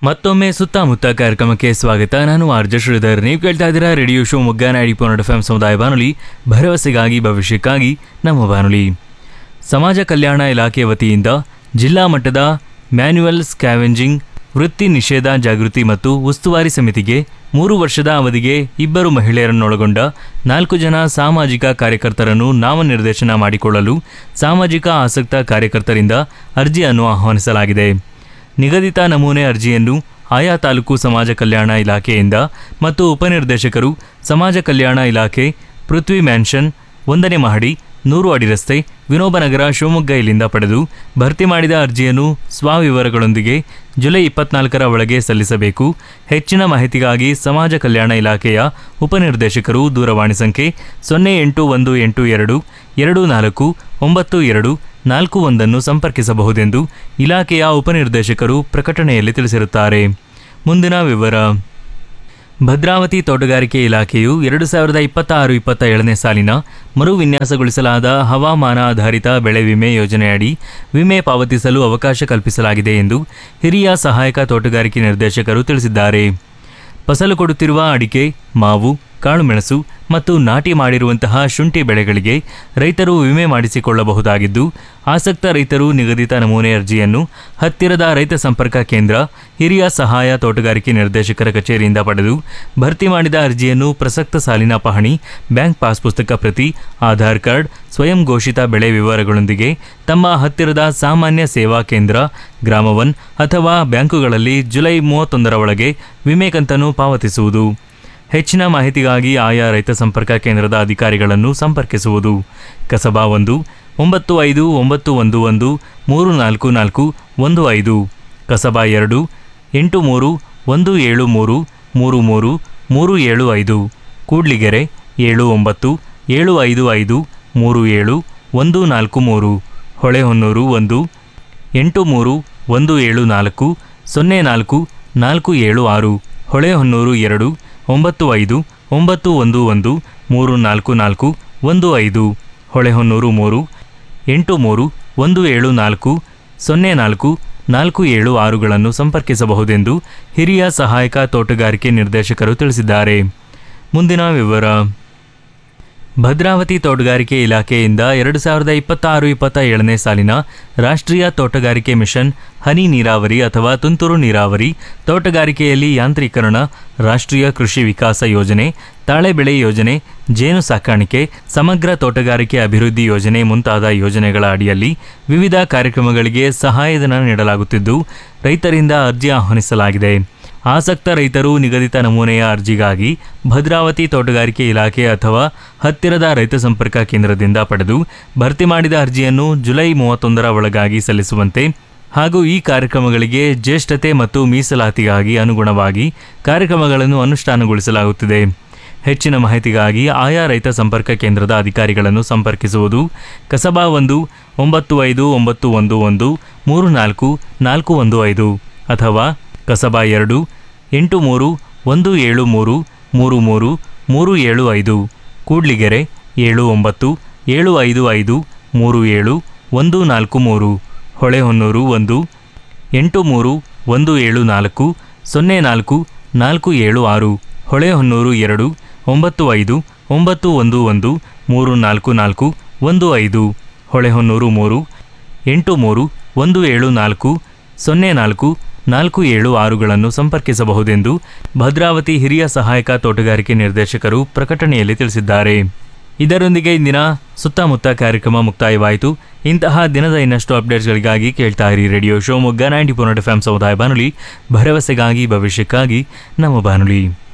ಮತ್ತೊಮ್ಮೆ ಸುತ್ತಮುತ್ತ ಕಾರ್ಯಕ್ರಮಕ್ಕೆ ಸ್ವಾಗತ ನಾನು ಆರ್ಜ ಶ್ರೀಧರ್ ನೀವು ಕೇಳ್ತಾ ಇದ್ದೀರಾ ರೇಡಿಯೋ ಶೋ ಮುಗ್ಗ ನಾಡಿ ಪೋನಡ್ ಎಫ್ ಸಮುದಾಯ ಬಾನುಲಿ ಭರವಸೆಗಾಗಿ ಭವಿಷ್ಯಕ್ಕಾಗಿ ನಮ್ಮ ಬಾನುಲಿ ಸಮಾಜ ಕಲ್ಯಾಣ ಇಲಾಖೆ ವತಿಯಿಂದ ಜಿಲ್ಲಾ ಮಟ್ಟದ ಮ್ಯಾನ್ಯುವಲ್ ಸ್ಕ್ಯಾವೆಂಜಿಂಗ್ ವೃತ್ತಿ ನಿಷೇಧ ಜಾಗೃತಿ ಮತ್ತು ಉಸ್ತುವಾರಿ ಸಮಿತಿಗೆ ಮೂರು ವರ್ಷದ ಅವಧಿಗೆ ಇಬ್ಬರು ಮಹಿಳೆಯರನ್ನೊಳಗೊಂಡ ನಾಲ್ಕು ಜನ ಸಾಮಾಜಿಕ ಕಾರ್ಯಕರ್ತರನ್ನು ನಾಮನಿರ್ದೇಶನ ಮಾಡಿಕೊಳ್ಳಲು ಸಾಮಾಜಿಕ ಆಸಕ್ತ ಕಾರ್ಯಕರ್ತರಿಂದ ಅರ್ಜಿಯನ್ನು ಆಹ್ವಾನಿಸಲಾಗಿದೆ ನಿಗದಿತ ನಮೂನೆ ಅರ್ಜಿಯನ್ನು ಆಯಾ ತಾಲೂಕು ಸಮಾಜ ಕಲ್ಯಾಣ ಇಲಾಖೆಯಿಂದ ಮತ್ತು ಉಪನಿರ್ದೇಶಕರು ಸಮಾಜ ಕಲ್ಯಾಣ ಇಲಾಖೆ ಪೃಥ್ವಿ ಮ್ಯಾನ್ಷನ್ ಒಂದನೇ ಮಹಡಿ ನೂರು ಅಡಿ ರಸ್ತೆ ವಿನೋಬನಗರ ಶಿವಮೊಗ್ಗ ಇಲ್ಲಿಂದ ಪಡೆದು ಭರ್ತಿ ಮಾಡಿದ ಅರ್ಜಿಯನ್ನು ಸ್ವವಿವರಗಳೊಂದಿಗೆ ಜುಲೈ ಇಪ್ಪತ್ನಾಲ್ಕರ ಒಳಗೆ ಸಲ್ಲಿಸಬೇಕು ಹೆಚ್ಚಿನ ಮಾಹಿತಿಗಾಗಿ ಸಮಾಜ ಕಲ್ಯಾಣ ಇಲಾಖೆಯ ಉಪನಿರ್ದೇಶಕರು ದೂರವಾಣಿ ಸಂಖ್ಯೆ ಸೊನ್ನೆ ಎಂಟು ಒಂದು ಎಂಟು ಎರಡು ಎರಡು ನಾಲ್ಕು ಒಂಬತ್ತು ಎರಡು ನಾಲ್ಕು ಒಂದನ್ನು ಸಂಪರ್ಕಿಸಬಹುದೆಂದು ಇಲಾಖೆಯ ಉಪನಿರ್ದೇಶಕರು ಪ್ರಕಟಣೆಯಲ್ಲಿ ತಿಳಿಸಿರುತ್ತಾರೆ ಮುಂದಿನ ವಿವರ ಭದ್ರಾವತಿ ತೋಟಗಾರಿಕೆ ಇಲಾಖೆಯು ಎರಡು ಸಾವಿರದ ಇಪ್ಪತ್ತಾರು ಇಪ್ಪತ್ತ ಏಳನೇ ಸಾಲಿನ ಮರು ವಿನ್ಯಾಸಗೊಳಿಸಲಾದ ಹವಾಮಾನ ಆಧಾರಿತ ಬೆಳೆ ವಿಮೆ ಯೋಜನೆಯಡಿ ವಿಮೆ ಪಾವತಿಸಲು ಅವಕಾಶ ಕಲ್ಪಿಸಲಾಗಿದೆ ಎಂದು ಹಿರಿಯ ಸಹಾಯಕ ತೋಟಗಾರಿಕೆ ನಿರ್ದೇಶಕರು ತಿಳಿಸಿದ್ದಾರೆ ಫಸಲು ಕೊಡುತ್ತಿರುವ ಅಡಿಕೆ ಮಾವು ಕಾಳುಮೆಣಸು ಮತ್ತು ನಾಟಿ ಮಾಡಿರುವಂತಹ ಶುಂಠಿ ಬೆಳೆಗಳಿಗೆ ರೈತರು ವಿಮೆ ಮಾಡಿಸಿಕೊಳ್ಳಬಹುದಾಗಿದ್ದು ಆಸಕ್ತ ರೈತರು ನಿಗದಿತ ನಮೂನೆ ಅರ್ಜಿಯನ್ನು ಹತ್ತಿರದ ರೈತ ಸಂಪರ್ಕ ಕೇಂದ್ರ ಹಿರಿಯ ಸಹಾಯ ತೋಟಗಾರಿಕೆ ನಿರ್ದೇಶಕರ ಕಚೇರಿಯಿಂದ ಪಡೆದು ಭರ್ತಿ ಮಾಡಿದ ಅರ್ಜಿಯನ್ನು ಪ್ರಸಕ್ತ ಸಾಲಿನ ಪಹಣಿ ಬ್ಯಾಂಕ್ ಪಾಸ್ ಪುಸ್ತಕ ಪ್ರತಿ ಆಧಾರ್ ಕಾರ್ಡ್ ಸ್ವಯಂ ಘೋಷಿತ ಬೆಳೆ ವಿವರಗಳೊಂದಿಗೆ ತಮ್ಮ ಹತ್ತಿರದ ಸಾಮಾನ್ಯ ಸೇವಾ ಕೇಂದ್ರ ಗ್ರಾಮವನ್ ಅಥವಾ ಬ್ಯಾಂಕುಗಳಲ್ಲಿ ಜುಲೈ ಮೂವತ್ತೊಂದರ ಒಳಗೆ ವಿಮೆ ಕಂತನ್ನು ಪಾವತಿಸುವುದು ಹೆಚ್ಚಿನ ಮಾಹಿತಿಗಾಗಿ ಆಯಾ ರೈತ ಸಂಪರ್ಕ ಕೇಂದ್ರದ ಅಧಿಕಾರಿಗಳನ್ನು ಸಂಪರ್ಕಿಸುವುದು ಕಸಬಾ ಒಂದು ಒಂಬತ್ತು ಐದು ಒಂಬತ್ತು ಒಂದು ಒಂದು ಮೂರು ನಾಲ್ಕು ನಾಲ್ಕು ಒಂದು ಐದು ಕಸಬಾ ಎರಡು ಎಂಟು ಮೂರು ಒಂದು ಏಳು ಮೂರು ಮೂರು ಮೂರು ಮೂರು ಏಳು ಐದು ಕೂಡ್ಲಿಗೆರೆ ಏಳು ಒಂಬತ್ತು ಏಳು ಐದು ಐದು ಮೂರು ಏಳು ಒಂದು ನಾಲ್ಕು ಮೂರು ಹೊಳೆಹೊನ್ನೂರು ಒಂದು ಎಂಟು ಮೂರು ಒಂದು ಏಳು ನಾಲ್ಕು ಸೊನ್ನೆ ನಾಲ್ಕು ನಾಲ್ಕು ಏಳು ಆರು ಹೊಳೆಹೊನ್ನೂರು ಎರಡು ಒಂಬತ್ತು ಐದು ಒಂಬತ್ತು ಒಂದು ಒಂದು ಮೂರು ನಾಲ್ಕು ನಾಲ್ಕು ಒಂದು ಐದು ಹೊಳೆಹೊನ್ನೂರು ಮೂರು ಎಂಟು ಮೂರು ಒಂದು ಏಳು ನಾಲ್ಕು ಸೊನ್ನೆ ನಾಲ್ಕು ನಾಲ್ಕು ಏಳು ಆರುಗಳನ್ನು ಸಂಪರ್ಕಿಸಬಹುದೆಂದು ಹಿರಿಯ ಸಹಾಯಕ ತೋಟಗಾರಿಕೆ ನಿರ್ದೇಶಕರು ತಿಳಿಸಿದ್ದಾರೆ ಮುಂದಿನ ವಿವರ ಭದ್ರಾವತಿ ತೋಟಗಾರಿಕೆ ಇಲಾಖೆಯಿಂದ ಎರಡು ಸಾವಿರದ ಇಪ್ಪತ್ತಾರು ಇಪ್ಪತ್ತ ಏಳನೇ ಸಾಲಿನ ರಾಷ್ಟ್ರೀಯ ತೋಟಗಾರಿಕೆ ಮಿಷನ್ ಹನಿ ನೀರಾವರಿ ಅಥವಾ ತುಂತುರು ನೀರಾವರಿ ತೋಟಗಾರಿಕೆಯಲ್ಲಿ ಯಾಂತ್ರೀಕರಣ ರಾಷ್ಟ್ರೀಯ ಕೃಷಿ ವಿಕಾಸ ಯೋಜನೆ ತಾಳೆ ಬೆಳೆ ಯೋಜನೆ ಜೇನು ಸಾಕಾಣಿಕೆ ಸಮಗ್ರ ತೋಟಗಾರಿಕೆ ಅಭಿವೃದ್ಧಿ ಯೋಜನೆ ಮುಂತಾದ ಯೋಜನೆಗಳ ಅಡಿಯಲ್ಲಿ ವಿವಿಧ ಕಾರ್ಯಕ್ರಮಗಳಿಗೆ ಸಹಾಯಧನ ನೀಡಲಾಗುತ್ತಿದ್ದು ರೈತರಿಂದ ಅರ್ಜಿ ಆಹ್ವಾನಿಸಲಾಗಿದೆ ಆಸಕ್ತ ರೈತರು ನಿಗದಿತ ನಮೂನೆಯ ಅರ್ಜಿಗಾಗಿ ಭದ್ರಾವತಿ ತೋಟಗಾರಿಕೆ ಇಲಾಖೆ ಅಥವಾ ಹತ್ತಿರದ ರೈತ ಸಂಪರ್ಕ ಕೇಂದ್ರದಿಂದ ಪಡೆದು ಭರ್ತಿ ಮಾಡಿದ ಅರ್ಜಿಯನ್ನು ಜುಲೈ ಮೂವತ್ತೊಂದರ ಒಳಗಾಗಿ ಸಲ್ಲಿಸುವಂತೆ ಹಾಗೂ ಈ ಕಾರ್ಯಕ್ರಮಗಳಿಗೆ ಜ್ಯೇಷ್ಠತೆ ಮತ್ತು ಮೀಸಲಾತಿಗಾಗಿ ಅನುಗುಣವಾಗಿ ಕಾರ್ಯಕ್ರಮಗಳನ್ನು ಅನುಷ್ಠಾನಗೊಳಿಸಲಾಗುತ್ತಿದೆ ಹೆಚ್ಚಿನ ಮಾಹಿತಿಗಾಗಿ ಆಯಾ ರೈತ ಸಂಪರ್ಕ ಕೇಂದ್ರದ ಅಧಿಕಾರಿಗಳನ್ನು ಸಂಪರ್ಕಿಸುವುದು ಕಸಬಾ ಒಂದು ಒಂಬತ್ತು ಐದು ಒಂಬತ್ತು ಒಂದು ಒಂದು ಮೂರು ನಾಲ್ಕು ನಾಲ್ಕು ಒಂದು ಐದು ಅಥವಾ ಕಸಬಾ ಎರಡು ಎಂಟು ಮೂರು ಒಂದು ಏಳು ಮೂರು ಮೂರು ಮೂರು ಮೂರು ಏಳು ಐದು ಕೂಡ್ಲಿಗೆರೆ ಏಳು ಒಂಬತ್ತು ಏಳು ಐದು ಐದು ಮೂರು ಏಳು ಒಂದು ನಾಲ್ಕು ಮೂರು ಹೊಳೆಹೊನ್ನೂರು ಒಂದು ಎಂಟು ಮೂರು ಒಂದು ಏಳು ನಾಲ್ಕು ಸೊನ್ನೆ ನಾಲ್ಕು ನಾಲ್ಕು ಏಳು ಆರು ಹೊಳೆಹೊನ್ನೂರು ಎರಡು ಒಂಬತ್ತು ಐದು ಒಂಬತ್ತು ಒಂದು ಒಂದು ಮೂರು ನಾಲ್ಕು ನಾಲ್ಕು ಒಂದು ಐದು ಹೊಳೆಹೊನ್ನೂರು ಮೂರು ಎಂಟು ಮೂರು ಒಂದು ಏಳು ನಾಲ್ಕು ಸೊನ್ನೆ ನಾಲ್ಕು ನಾಲ್ಕು ಏಳು ಆರುಗಳನ್ನು ಸಂಪರ್ಕಿಸಬಹುದೆಂದು ಭದ್ರಾವತಿ ಹಿರಿಯ ಸಹಾಯಕ ತೋಟಗಾರಿಕೆ ನಿರ್ದೇಶಕರು ಪ್ರಕಟಣೆಯಲ್ಲಿ ತಿಳಿಸಿದ್ದಾರೆ ಇದರೊಂದಿಗೆ ಇಂದಿನ ಸುತ್ತಮುತ್ತ ಕಾರ್ಯಕ್ರಮ ಮುಕ್ತಾಯವಾಯಿತು ಇಂತಹ ದಿನದ ಇನ್ನಷ್ಟು ಅಪ್ಡೇಟ್ಸ್ಗಳಿಗಾಗಿ ಕೇಳ್ತಾ ಇರಿ radio Shivamogga ninety point F M ಸಮುದಾಯ ಬಾನುಲಿ ಭರವಸೆಗಾಗಿ ಭವಿಷ್ಯಕ್ಕಾಗಿ ನಮ್ಮ ಬಾನುಲಿ